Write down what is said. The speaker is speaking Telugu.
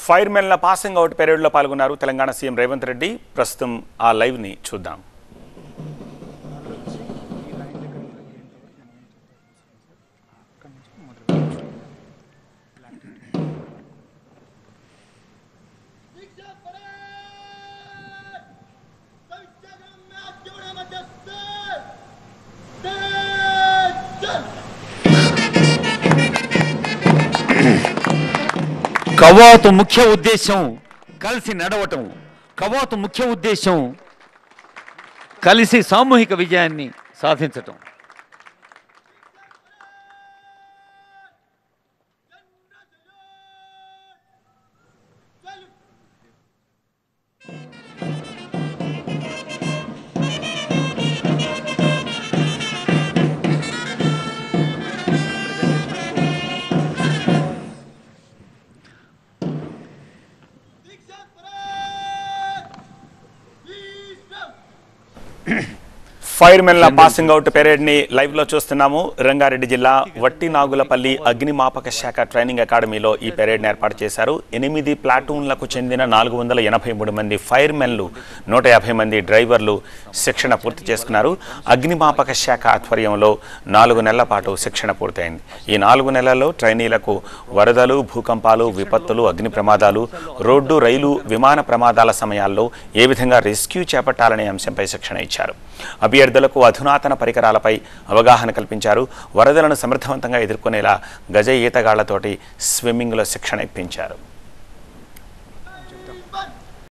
ఫైర్మెన్ల పాసింగ్ అవుట్ పెరేడ్లో పాల్గొన్నారు తెలంగాణ సీఎం రేవంత్ రెడ్డి ప్రస్తుతం ఆ లైవ్ని చూద్దాం దీక్షా పరేడ్ సవిచ్ఛేదనం మ్యాచ్ జోడే మధ్య స్టేజ్ స్టేజ్ కవాతు ముఖ్య ఉద్దేశం కలిసి నడవటం కవాతు ముఖ్య ఉద్దేశం కలిసి సామూహిక విజయాన్ని సాధించటం దీక్షా పరేడ్ ప్లీజ్ ఫైర్మెన్ల పాసింగ్ అవుట్ పెరేడ్ ని లైవ్ లో చూస్తున్నాము రంగారెడ్డి జిల్లా వట్టి నాగులపల్లి అగ్నిమాపక శాఖ ట్రైనింగ్ అకాడమీలో ఈ పెరేడ్ ఏర్పాటు చేశారు ఎనిమిది ప్లాటూన్లకు చెందిన నాలుగు వందల ఎనభై మూడు మంది ఫైర్మెన్లు నూట యాభై మంది డ్రైవర్లు శిక్షణ పూర్తి చేసుకున్నారు అగ్నిమాపక శాఖ ఆధ్వర్యంలో నాలుగు నెలల పాటు శిక్షణ పూర్తయింది ఈ నాలుగు నెలల్లో ట్రైనీలకు వరదలు భూకంపాలు విపత్తులు అగ్ని ప్రమాదాలు రోడ్డు రైలు విమాన ప్రమాదాల సమయాల్లో ఏ విధంగా రెస్క్యూ చేపట్టాలనే అంశంపై శిక్షణ ఇచ్చారు అభ్యర్థులకు అధునాతన పరికరాలపై అవగాహన కల్పించారు వరదలను సమర్థవంతంగా ఎదుర్కొనేలా గజ ఈతగాళ్లతోటి స్విమ్మింగ్లో శిక్షణ ఇప్పించారు